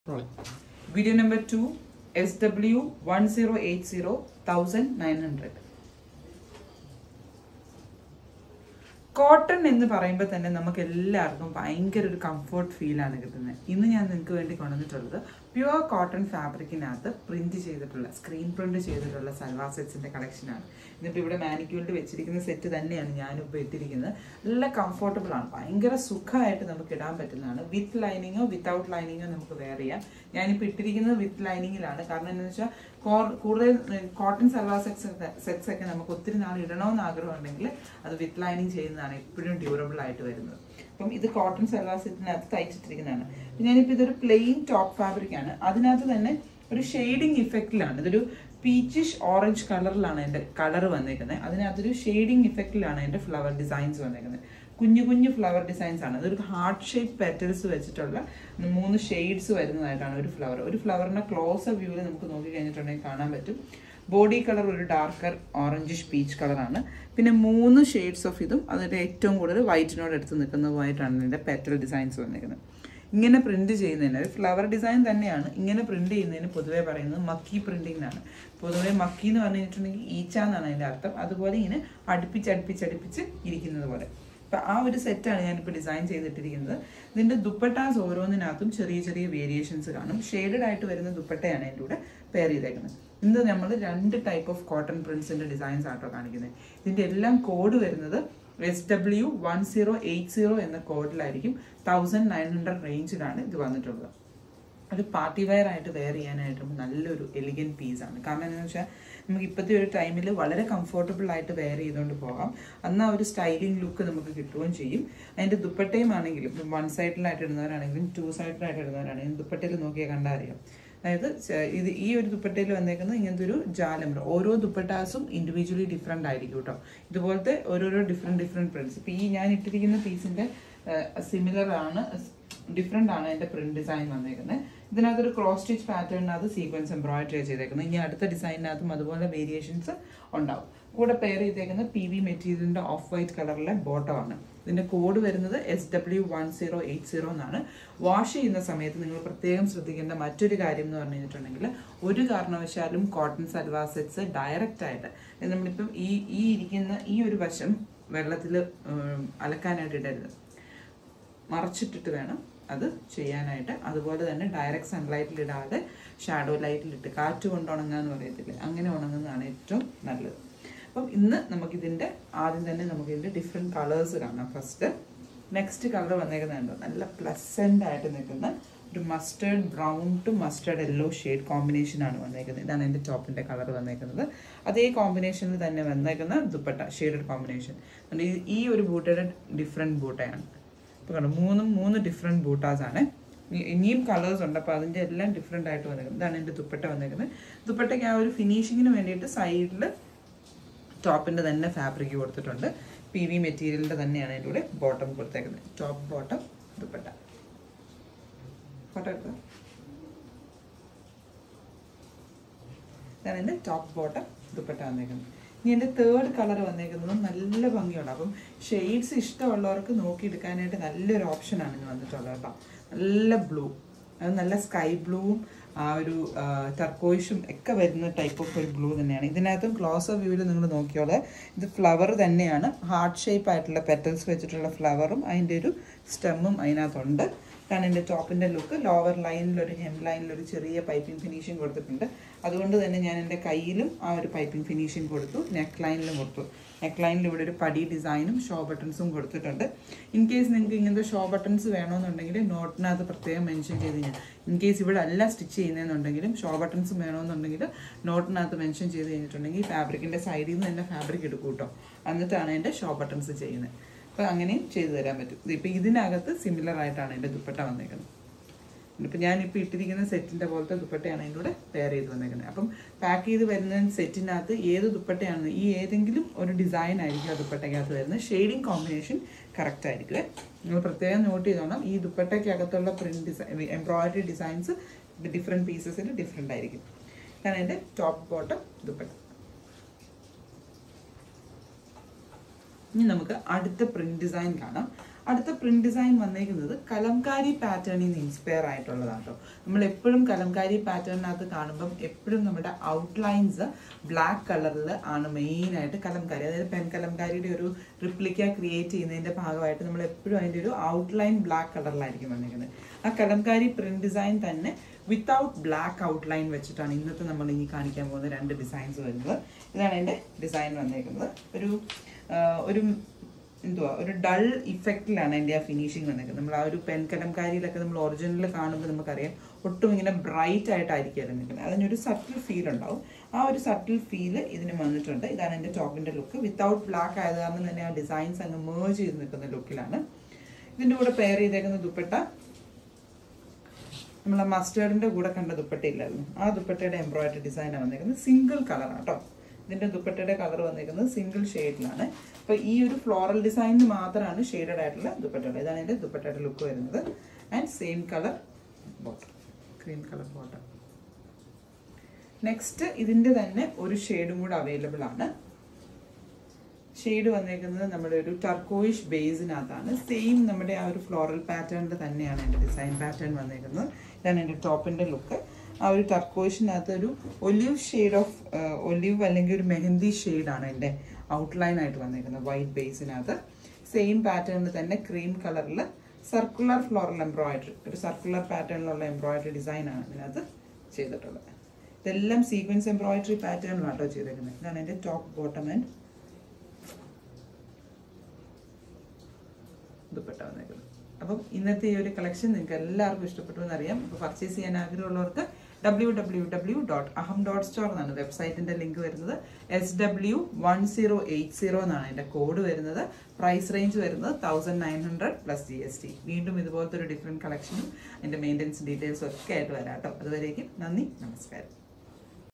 Video number 2 SW 1080 1900 cotton എന്ന് പറയുമ്പോൾ തന്നെ നമുക്ക് എല്ലാവർക്കും ഭയങ്കര ഒരു കംഫർട്ട് ഫീലാണ് കിട്ടുന്നത് ഇന്ന് ഞാൻ നിങ്ങൾക്ക് വേണ്ടി കൊണ്ടുവന്നിട്ടുള്ളത് പ്യുവർ കോട്ടൺ ഫാബ്രിക്കിനകത്ത് പ്രിന്റ് ചെയ്തിട്ടുള്ള സ്ക്രീൻ പ്രിന്റ് ചെയ്തിട്ടുള്ള സൽവാർ സെറ്റ്സിന്റെ കളക്ഷനാണ് ഇന്നിപ്പോൾ ഇവിടെ മാനിക്യൂരിൽ വെച്ചിരിക്കുന്ന സെറ്റ് തന്നെയാണ് ഞാനിപ്പോൾ ഇട്ടിരിക്കുന്നത് നല്ല കംഫർട്ടബിൾ ആണ് ഭയങ്കര സുഖമായിട്ട് നമുക്ക് ഇടാൻ പറ്റുന്നതാണ് വിത്ത് ലൈനിങ്ങോ വിത്തൗട്ട് ലൈനിങ്ങോ നമുക്ക് വെയർ ചെയ്യാം ഞാനിപ്പോൾ ഇട്ടിരിക്കുന്നത് വിത്ത് ലൈനിങ്ങിലാണ് കാരണം എന്താണെന്ന് വെച്ചാൽ കൂടുതൽ കോട്ടൺ സൽവാർ സെറ്റ്സ് സെറ്റ്സ് ഒക്കെ നമുക്ക് ഒത്തിരി നാൾ ഇടണമെന്ന് ആഗ്രഹമുണ്ടെങ്കിൽ അത് വിത്ത് ലൈനിങ് ചെയ്യുന്നതാണ് എപ്പോഴും ഡ്യൂറബിൾ ആയിട്ട് വരുന്നത് അപ്പം ഇത് കോട്ടൺ സൽവാർ സെറ്റിനകത്ത് തയ്ച്ചിട്ടിരിക്കുന്നതാണ് അപ്പം ഞാനിപ്പോൾ ഇതൊരു പ്ലെയിൻ ടോപ്പ് ഫാബ്രിക് ആണ് അതിനകത്ത് തന്നെ ഒരു ഷെയ്ഡിങ് ഇഫക്റ്റിലാണ് ഇതൊരു പീച്ചിഷ് ഓറഞ്ച് കളറിലാണ് എൻ്റെ കളർ വന്നേക്കുന്നത് അതിനകത്തൊരു ഷെയ്ഡിങ് ഇഫക്റ്റിലാണ് എൻ്റെ ഫ്ലവർ ഡിസൈൻസ് വന്നേക്കുന്നത് കുഞ്ഞു കുഞ്ഞു ഫ്ലവർ ഡിസൈൻസ് ആണ് അതൊരു ഹാർട്ട് ഷേപ്പ് പെറ്റൽസ് വെച്ചിട്ടുള്ള മൂന്ന് ഷെയ്ഡ്സ് വരുന്നതായിട്ടാണ് ഒരു ഫ്ലവർ ഒരു ഫ്ലവറിന്റെ ക്ലോസ് വ്യൂവിൽ നമുക്ക് നോക്കി കഴിഞ്ഞിട്ടുണ്ടെങ്കിൽ കാണാൻ പറ്റും ബോഡി കളർ ഒരു ഡാർക്കർ ഓറഞ്ചിഷ് പീച്ച് കളറാണ് പിന്നെ മൂന്ന് ഷെയ്ഡ്സ് ഓഫ് ഇതും അതിൻ്റെ ഏറ്റവും കൂടുതൽ വൈറ്റിനോട് എടുത്ത് നിൽക്കുന്നതുമായിട്ടാണ് ഇതിൻ്റെ പെറ്റൽ ഡിസൈൻസ് വന്നിരിക്കുന്നത് ഇങ്ങനെ പ്രിന്റ് ചെയ്യുന്നതിന് ഒരു ഫ്ലവർ ഡിസൈൻ തന്നെയാണ് ഇങ്ങനെ പ്രിന്റ് ചെയ്യുന്നതിന് പൊതുവെ പറയുന്നത് മക്കി പ്രിന്റിംഗ് ആണ് പൊതുവെ മക്കി എന്ന് പറഞ്ഞു കഴിഞ്ഞിട്ടുണ്ടെങ്കിൽ ഈച്ച എന്നാണ് അതിൻ്റെ അർത്ഥം അതുപോലെ ഇങ്ങനെ അടുപ്പിച്ച് അടുപ്പിച്ച് അടുപ്പിച്ച് ഇരിക്കുന്നത് പോലെ അപ്പം ആ ഒരു സെറ്റാണ് ഞാനിപ്പോൾ ഡിസൈൻ ചെയ്തിട്ടിരിക്കുന്നത് ഇതിൻ്റെ ദുപ്പട്ടാസ് ഓരോന്നിനകത്തും ചെറിയ ചെറിയ വേരിയേഷൻസ് കാണും ഷെയ്ഡഡ് ആയിട്ട് വരുന്ന ദുപ്പട്ടയാണ് എൻ്റെ കൂടെ പെയർ ചെയ്തേക്കുന്നത് ഇന്ന് നമ്മൾ രണ്ട് ടൈപ്പ് ഓഫ് കോട്ടൺ പ്രിൻസിൻ്റെ ഡിസൈൻസ് ആട്ടോ കാണിക്കുന്നത് ഇതിൻ്റെ എല്ലാം കോഡ് വരുന്നത് S W one zero eight zero എന്ന കോഡിലായിരിക്കും തൗസൻഡ് നയൻ ഹൺഡ്രഡ് റേഞ്ചിലാണ് ഇത് വന്നിട്ടുള്ളത് ഒരു പാർട്ടി വെയർ ആയിട്ട് വെയർ ചെയ്യാനായിട്ടും നല്ലൊരു എലിഗൻ പീസാണ് കാരണം എന്താണെന്ന് വെച്ചാൽ നമുക്ക് ഇപ്പോഴത്തെ ഒരു ടൈമിൽ വളരെ കംഫർട്ടബിൾ ആയിട്ട് വെയർ ചെയ്തുകൊണ്ട് പോകാം അന്ന് ആ ഒരു സ്റ്റൈലിംഗ് ലുക്ക് നമുക്ക് കിട്ടുകയും ചെയ്യും അതിൻ്റെ ദുപ്പട്ടയും ആണെങ്കിലും ഇപ്പം വൺ സൈഡിലായിട്ട് ഇടുന്നവരാണെങ്കിലും ടു സൈഡിലായിട്ട് ഇടുന്നവരാണെങ്കിലും ദുപ്പട്ടയിൽ നോക്കിയാൽ കണ്ടാൽ അറിയാം അതായത് ഇത് ഈ ഒരു ദുപ്പട്ടയിൽ വന്നേക്കുന്നത് ഇങ്ങനത്തെ ഒരു ജാലം ഓരോ ദുപ്പട്ടാസും ഇൻഡിവിജ്വലി ഡിഫറെൻ്റ് ആയിരിക്കും കേട്ടോ ഇതുപോലത്തെ ഓരോരോ ഡിഫറെൻറ്റ് ഡിഫറെൻറ്റ് പ്രിൻറ്റ്സ് ഇപ്പോൾ ഈ ഞാൻ ഇട്ടിരിക്കുന്ന പീസിൻ്റെ സിമിലർ ആണ് ഡിഫറെൻ്റ് ആണ് എൻ്റെ പ്രിന്റ് ഡിസൈൻ വന്നേക്കുന്നത് ഇതിനകത്തൊരു ക്രോസ് സ്റ്റിച്ച് പാറ്റേണിനകത്ത് സീക്വൻസ് എംബ്രോയിഡറി ചെയ്തേക്കുന്നത് ഇനി അടുത്ത ഡിസൈനിനകത്തും അതുപോലെ വേരിയേഷൻസ് ഉണ്ടാവും കൂടെ പെയർ ചെയ്തേക്കുന്നത് പി വി മെറ്റീരിയലിൻ്റെ ഓഫ് വൈറ്റ് കളറിലെ ബോട്ടമാണ് ഇതിൻ്റെ കോഡ് വരുന്നത് S W one zero eight zero എന്നാണ് വാഷ് ചെയ്യുന്ന സമയത്ത് നിങ്ങൾ പ്രത്യേകം ശ്രദ്ധിക്കേണ്ട മറ്റൊരു കാര്യം എന്ന് പറഞ്ഞു കഴിഞ്ഞിട്ടുണ്ടെങ്കിൽ ഒരു കാരണവശാലും കോട്ടൺ സൽവാർ സെറ്റ്സ് ഡയറക്റ്റ് ആയിട്ട് നമ്മളിപ്പം ഈ ഈ ഇരിക്കുന്ന ഈ ഒരു വശം വെള്ളത്തിൽ അലക്കാനായിട്ട് ഇടരുത് മറച്ചിട്ടിട്ട് വേണം അത് ചെയ്യാനായിട്ട് അതുപോലെ തന്നെ ഡയറക്റ്റ് സൺലൈറ്റിൽ ഇടാതെ ഷാഡോ ലൈറ്റിലിട്ട് കാറ്റ് കൊണ്ട് ഉണങ്ങാന്ന് പറയത്തില്ലേ അങ്ങനെ ഉണങ്ങുന്നതാണ് ഏറ്റവും നല്ലത് അപ്പം ഇന്ന് നമുക്കിതിൻ്റെ ആദ്യം തന്നെ നമുക്കിതിൻ്റെ ഡിഫറെൻറ്റ് കളേഴ്സ് കാണാം ഫസ്റ്റ് നെക്സ്റ്റ് കളർ വന്നേക്കുന്നുണ്ട് നല്ല പ്ലസൻ്റ് ആയിട്ട് നിൽക്കുന്ന ഒരു mustard brown to mustard yellow shade കോമ്പിനേഷനാണ് വന്നേക്കുന്നത് ഇതാണ് എൻ്റെ ടോപ്പിൻ്റെ കളർ വന്നേക്കുന്നത് അതേ കോമ്പിനേഷനിൽ തന്നെ വന്നേക്കുന്ന ദുപ്പട്ട ഷെയ്ഡഡ് കോമ്പിനേഷൻ ഈ ഒരു ബൂട്ടയുടെ ഡിഫറെൻറ്റ് ബൂട്ടയാണ് ഇപ്പോൾ കണ്ടോ മൂന്നും മൂന്ന് ഡിഫറെൻറ്റ് ബൂട്ടാസ് ആണ് ഇനിയും കളേഴ്സ് ഉണ്ട് അപ്പോൾ അതിൻ്റെ എല്ലാം ഡിഫറെൻ്റ് ആയിട്ട് വന്നേക്കുന്നത് ഇതാണ് എൻ്റെ ദുപ്പട്ട വന്നേക്കുന്നത് ദുപ്പട്ടയ്ക്ക് ആ ഒരു ഫിനിഷിങ്ങിന് വേണ്ടിയിട്ട് സൈഡിൽ ടോപ്പിൻ്റെ തന്നെ ഫാബ്രിക് കൊടുത്തിട്ടുണ്ട് പി വി മെറ്റീരിയലിൻ്റെ തന്നെയാണ് അതിൻ്റെ കൂടെ ബോട്ടം കൊടുത്തേക്കുന്നത് ടോപ്പ് ബോട്ടം ദുപ്പട്ട ഫോട്ടോ എടുക്കുക ഇതാണ് എൻ്റെ ടോപ്പ് ബോട്ടം ദുപ്പട്ട വന്നേക്കുന്നത് ഇനി എൻ്റെ തേർഡ് കളർ വന്നേക്കുന്നതും നല്ല ഭംഗിയുണ്ട് അപ്പം ഷെയ്ഡ്സ് ഇഷ്ടമുള്ളവർക്ക് നോക്കിയെടുക്കാനായിട്ട് നല്ലൊരു ഓപ്ഷനാണ് ഇന്ന് വന്നിട്ടുള്ളത് കേട്ടോ നല്ല ബ്ലൂ അത് നല്ല സ്കൈ ബ്ലൂവും ആ ഒരു ടർക്കോയിഷും ഒക്കെ വരുന്ന ടൈപ്പ് ഓഫ് ഒരു ബ്ലൂ തന്നെയാണ് ഇതിനകത്തും ക്ലോസ് വ്യൂവിൽ നിങ്ങൾ നോക്കിയോളെ ഇത് ഫ്ലവർ തന്നെയാണ് ഹാർട്ട് ഷേപ്പ് ആയിട്ടുള്ള പെറ്റൽസ് വെച്ചിട്ടുള്ള ഫ്ലവറും അതിൻ്റെ ഒരു സ്റ്റെമ്മും അതിനകത്തുണ്ട് ഇതാണ് എൻ്റെ ടോപ്പിൻ്റെ ലുക്ക് ലോവർ ലൈനിൽ ഒരു ഹെം ലൈനിൽ ഒരു ചെറിയ പൈപ്പിംഗ് ഫിനിഷിങ് കൊടുത്തിട്ടുണ്ട് അതുകൊണ്ട് തന്നെ ഞാൻ എൻ്റെ കയ്യിലും ആ ഒരു പൈപ്പിംഗ് ഫിനിഷിങ് കൊടുത്തു നെക്ക് ലൈനിലും കൊടുത്തു നെക്ക് ലൈനിൽ ഇവിടെ ഒരു പടി ഡിസൈനും ഷോ ബട്ടൺസും കൊടുത്തിട്ടുണ്ട് ഇൻ കേസ് നിങ്ങൾക്ക് ഇങ്ങനത്തെ ഷോ ബട്ടൺസ് വേണമെന്നുണ്ടെങ്കിൽ നോട്ടിനകത്ത് പ്രത്യേകം മെൻഷൻ ചെയ്ത് കഴിഞ്ഞാൽ ഇൻ കേസ് ഇവിടെ അല്ല സ്റ്റിച്ച് ചെയ്യുന്നതെന്നുണ്ടെങ്കിലും ഷോ ബട്ടൺസും വേണമെന്നുണ്ടെങ്കിൽ നോട്ടിനകത്ത് മെൻഷൻ ചെയ്ത് കഴിഞ്ഞിട്ടുണ്ടെങ്കിൽ ഫാബ്രിക്കിൻ്റെ സൈഡിൽ നിന്ന് തന്നെ ഫാബ്രിക് എടുക്കും കേട്ടോ എന്നിട്ടാണ് എൻ്റെ ഷോ ബട്ടൺസ് ചെയ്യുന്നത് അപ്പോൾ അങ്ങനെയും ചെയ്തു തരാൻ പറ്റും ഇപ്പോൾ ഇതിനകത്ത് സിമിലർ ആയിട്ടാണ് എൻ്റെ ദുപ്പട്ട വന്നേക്കുന്നത് ഇപ്പം ഞാനിപ്പോൾ ഇട്ടിരിക്കുന്ന സെറ്റിൻ്റെ പോലത്തെ ദുപ്പട്ടയാണ് അതിൻ്റെ കൂടെ പെയർ ചെയ്ത് വന്നേക്കുന്നത് അപ്പം പാക്ക് ചെയ്ത് വരുന്ന സെറ്റിനകത്ത് ഏത് ദുപ്പട്ടയാണെന്ന് ഈ ഏതെങ്കിലും ഒരു ഡിസൈൻ ആയിരിക്കും ആ ദുപ്പട്ടയ്ക്കകത്ത് വരുന്നത് ഷെയ്ഡിങ് കോമ്പിനേഷൻ കറക്റ്റ് ആയിരിക്കും നിങ്ങൾ പ്രത്യേകം നോട്ട് ചെയ്തോണം ഈ ദുപ്പട്ടയ്ക്കകത്തുള്ള print design embroidery designs different പീസസിൽ ഡിഫറെൻ്റ് ആയിരിക്കും ഇതാണ് എൻ്റെ ടോപ്പ് ബോട്ടം ദുപ്പട്ട ഇനി നമുക്ക് അടുത്ത പ്രിന്റ് ഡിസൈൻ കാണാം അടുത്ത പ്രിന്റ് ഡിസൈൻ വന്നേക്കുന്നത് കലംകാരി പാറ്റേണിൽ നിന്ന് ഇൻസ്പയർ ആയിട്ടുള്ളതാണ് കേട്ടോ നമ്മൾ എപ്പോഴും കലംകാരി പാറ്റേണിനകത്ത് കാണുമ്പം എപ്പോഴും നമ്മുടെ ഔട്ട്ലൈൻസ് ബ്ലാക്ക് കളറിൽ ആണ് മെയിൻ ആയിട്ട് കലംകാരി അതായത് പെൻ കലംകാരിയുടെ ഒരു റിപ്ലിക്ക ക്രിയേറ്റ് ചെയ്യുന്നതിന്റെ ഭാഗമായിട്ട് നമ്മൾ എപ്പോഴും അതിന്റെ ഒരു ഔട്ട്ലൈൻ ബ്ലാക്ക് കളറിലായിരിക്കും വന്നിരിക്കുന്നത് ആ കലംകാരി പ്രിന്റ് ഡിസൈൻ തന്നെ വിത്തൗട്ട് ബ്ലാക്ക് ഔട്ട്ലൈൻ വെച്ചിട്ടാണ് ഇന്നത്തെ നമ്മൾ ഇനി കാണിക്കാൻ പോകുന്ന രണ്ട് ഡിസൈൻസ് വരുന്നത് ഇതാണ് എൻ്റെ ഡിസൈൻ വന്നേക്കുന്നത് ഒരു ആ, ഒരു എന്തുവാ ഒരു ഡൾ ഇഫക്റ്റിലാണ് എൻ്റെ ആ ഫിനിഷിങ് വന്നേക്കുന്നത് നമ്മൾ ആ ഒരു പെൻ കലംകാരിയിലൊക്കെ നമ്മൾ ഒറിജിനൽ കാണുമ്പോൾ നമുക്കറിയാം ഒട്ടും ഇങ്ങനെ ബ്രൈറ്റ് ആയിട്ടായിരിക്കും നിൽക്കുന്നത് അതിനൊരു സട്ടിൽ ഫീൽ ഉണ്ടാവും ആ ഒരു സട്ടിൽ ഫീൽ ഇതിന് വന്നിട്ടുണ്ട് ഇതാണ് എൻ്റെ ടോപ്പിൻ്റെ ലുക്ക് വിത്തൗട്ട് ബ്ലാക്ക് ആയത് കാരണം തന്നെ ആ ഡിസൈൻസ് അങ്ങ് മേജ് ചെയ്ത് നിൽക്കുന്ന ലുക്കിലാണ് ഇതിൻ്റെ കൂടെ പെയർ ചെയ്തേക്കുന്ന ദുപ്പട്ട നമ്മൾ ആ മസ്റ്റേർഡിന്റെ കൂടെ കണ്ട ദുപ്പട്ടയില്ലായിരുന്നു ആ ദുപ്പട്ടയുടെ എംബ്രോയിഡറി ഡിസൈനാണ് വന്നേക്കുന്നത് സിംഗിൾ കളറാണ് കേട്ടോ ഇതിന്റെ ദുപ്പട്ടയുടെ കളർ വന്നേക്കുന്നത് സിംഗിൾ ഷെയ്ഡിലാണ് അപ്പോൾ ഈ ഒരു ഫ്ലോറൽ ഡിസൈനിന് മാത്രമാണ് ഷെയ്ഡഡ് ആയിട്ടുള്ള ദുപ്പട്ടകൾ ഇതാണ് എൻ്റെ ദുപ്പട്ടയുടെ ലുക്ക് വരുന്നത് and same colour bottom cream colour bottom next ഇതിന്റെ തന്നെ ഒരു ഷെയ്ഡും കൂടെ അവൈലബിൾ ആണ് ഷെയ്ഡ് വന്നേക്കുന്നത് നമ്മുടെ ഒരു ടർക്കോയിഷ് ബേസിനകത്താണ് സെയിം നമ്മുടെ ആ ഒരു ഫ്ലോറൽ പാറ്റേണിൽ തന്നെയാണ് എൻ്റെ ഡിസൈൻ പാറ്റേൺ വന്നേക്കുന്നത് ഇതാണ് എൻ്റെ ടോപ്പിൻ്റെ ലുക്ക് ആ ഒരു ടർക്കോയിഷിനകത്ത് ഒരു ഒലിവ് ഷെയ്ഡ് ഓഫ് ഒലിവ് അല്ലെങ്കിൽ ഒരു മെഹന്തി ഷെയ്ഡാണ് എൻ്റെ ഔട്ട്ലൈൻ ആയിട്ട് വന്നേക്കുന്നത് വൈറ്റ് ബേസിനകത്ത് സെയിം പാറ്റേണിൽ തന്നെ ക്രീം കളറിൽ സർക്കുലർ ഫ്ലോറൽ എംബ്രോയിഡറി ഒരു സർക്കുലർ പാറ്റേണിലുള്ള എംബ്രോയിഡറി ഡിസൈനാണ് ഇതിനകത്ത് ചെയ്തിട്ടുള്ളത് ഇതെല്ലാം സീക്വൻസ് എംബ്രോയിഡറി പാറ്റേണിലാണ് കേട്ടോ ചെയ്തേക്കുന്നത് ഇതാണ് എൻ്റെ ടോപ്പ് ബോട്ടം ആൻഡ് ദുപ്പട്ട വന്നേക്കുന്നത് അപ്പം ഇന്നത്തെ ഈ ഒരു കളക്ഷൻ നിങ്ങൾക്ക് എല്ലാവർക്കും ഇഷ്ടപ്പെട്ടു എന്നറിയാം അപ്പോൾ പർച്ചേസ് ചെയ്യാൻ ആഗ്രഹമുള്ളവർക്ക് W W W dot Aham dot store എന്നാണ് വെബ്സൈറ്റിന്റെ ലിങ്ക് വരുന്നത് S W one zero eight zero എന്നാണ് എൻ്റെ കോഡ് വരുന്നത് പ്രൈസ് റേഞ്ച് വരുന്നത് thousand nine hundred plus G S T വീണ്ടും ഇതുപോലത്തെ ഒരു ഡിഫറെൻറ്റ് കളക്ഷനും അതിൻ്റെ മെയിൻ്റെനൻസ് ഡീറ്റെയിൽസും ഒക്കെ ആയിട്ട് വരാം കേട്ടോ അതുവരേക്കും നന്ദി നമസ്കാരം